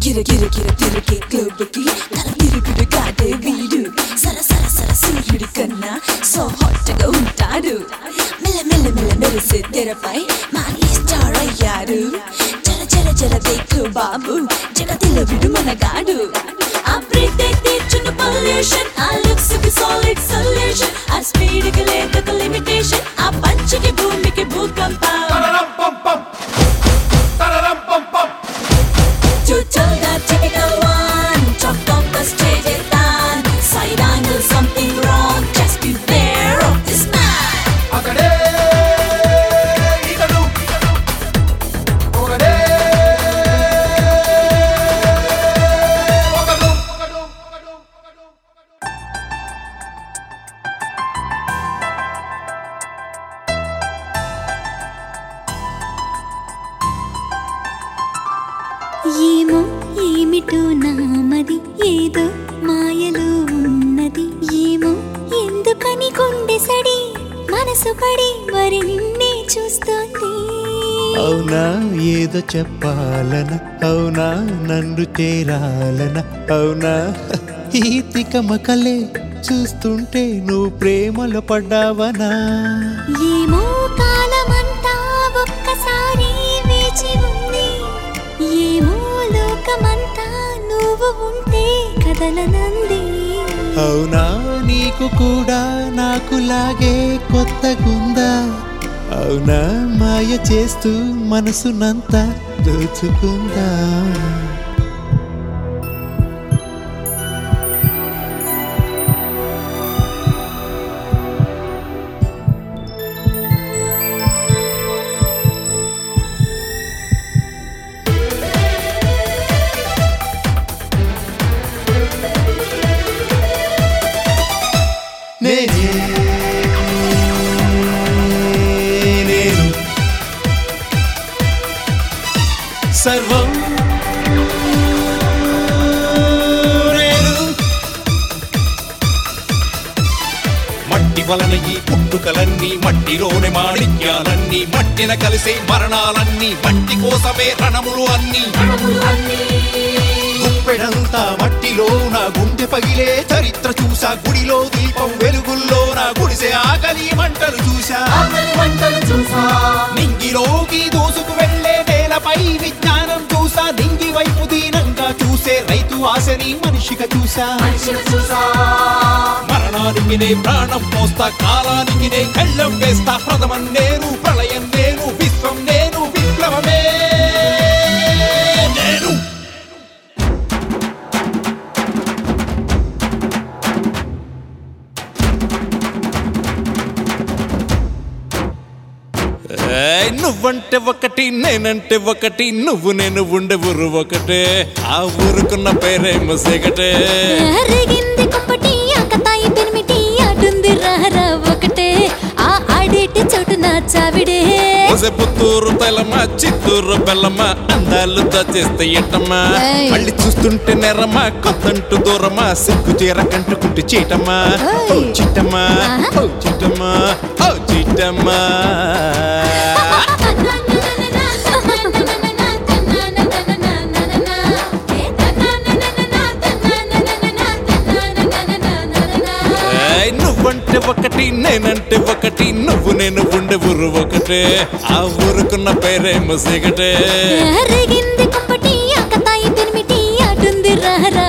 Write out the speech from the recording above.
గిర గిర గిర తిరిగే క్లబ్కి తల తిరుగుడు కాదే వీడు సర సర సర సూర్యుడి కన్నా సో హాట్ గా ఉంటాడు మెల్ల మెల్ల మెల్ల మెరిసే తెరపై మాని స్టార్ అయ్యాడు జర జర జర దేకు బాబు జగతిలో విడు మనగాడు ఆ బ్రీత్ తీర్చున్న పొల్యూషన్ ఆ లుక్స్ కి సాలిడ్ సొల్యూషన్ ఆ స్పీడ్ కి లేదొక లిమిటేషన్ ఆ పంచికి భూమికి భూకంపం To tell the typical one, top of the stage is done. Side angle, something wrong. Just beware of this man. అతడే ఇతడు ఒకడే ఒకడు ఒకడు ఒకడు ఒకడు ఏమో ఏమిటో నామది ఏదో మాయలో ఉన్నది ఏమో ఎందుకని గుండె సడి మనసు పడి మరి నిన్నే చూస్తోంది అవునా ఏదో చెప్పాలన అవునా నన్ను చేరాలన అవునా ఈ తికమకలే చూస్తుంటే నువ్వు ప్రేమలో పడ్డావనా ఏమో కాలమంతా ఒక్కసారి వేచి ఉంది ఏమో లోకమంతా నువ్వు ఉంటే కదలనంది అవునా నీకు కూడా నాకు లాగే కొత్తగుందా అవునా మాయ చేస్తూ మనసునంతా దోచుకుందా నేనే నేను సర్వం నేను మట్టి వలన ఈ పుట్టుకలన్నీ మట్టిలోని మాణిక్యాలన్నీ మట్టిన కలిసే మరణాలన్నీ మట్టి కోసమే రణములు అన్నీ గుప్పెడంతా మట్టిలో నా గుండె పగిలే చరిత్ర చూసా గుడిలో దీపం వెలుగుల్లో నా గుడిసె ఆకలి మంటలు చూసా నింగిలోకి దూసుకు వెళ్లే నేలపై విజ్ఞానం చూసా నింగి వైపు దీనంగా చూసే రైతు ఆశని మనిషిగా చూసా మరణానికి నే ప్రాణం పోస్తా కాలానికి నే కళ్ళం వేస్తా ప్రథమం నేను ప్రళయం నేను విశ్వం నేను విప్లవమే నేను ఏయ్, నువ్వంటే ఒకటి నేనంటే ఒకటి నువ్వు నేను ఉండే ఊరు ఒకటే ఆ ఊరుకున్న పేరేమో సెగటే అరిగింది కుంపటి ఆకతాయి పెనిమిటి అటుంది రారా ఒకటే ఆ ఆడేటి చోటు నా చావిడే ఒసే పుత్తూరు తెలమా చిత్తూరు బెల్లమా అందాలు దాచేస్తే ఎట్టమ్మా ఏయ్. మళ్ళీ చూస్తుంటే నెరమా కొత్తంటూ దూరమా సిగ్గు చీర కంటుకుంటూ చీటమ్మా ఓ ఏయ్. చిట్టమ్మా ఆహా. ఓ చిట్టమ్మా ఓ చిట్టమ్మా ఏయ్, నువ్వంటే ఒకటి నేనంటే ఒకటి నువ్వు నేను ఉండే ఊరు ఒకటే ఆ ఊరుకున్న పేరేమో సిగటే అరిగింది కుంపటి ఆకతాయి పెనిమిటి అటుంది రారా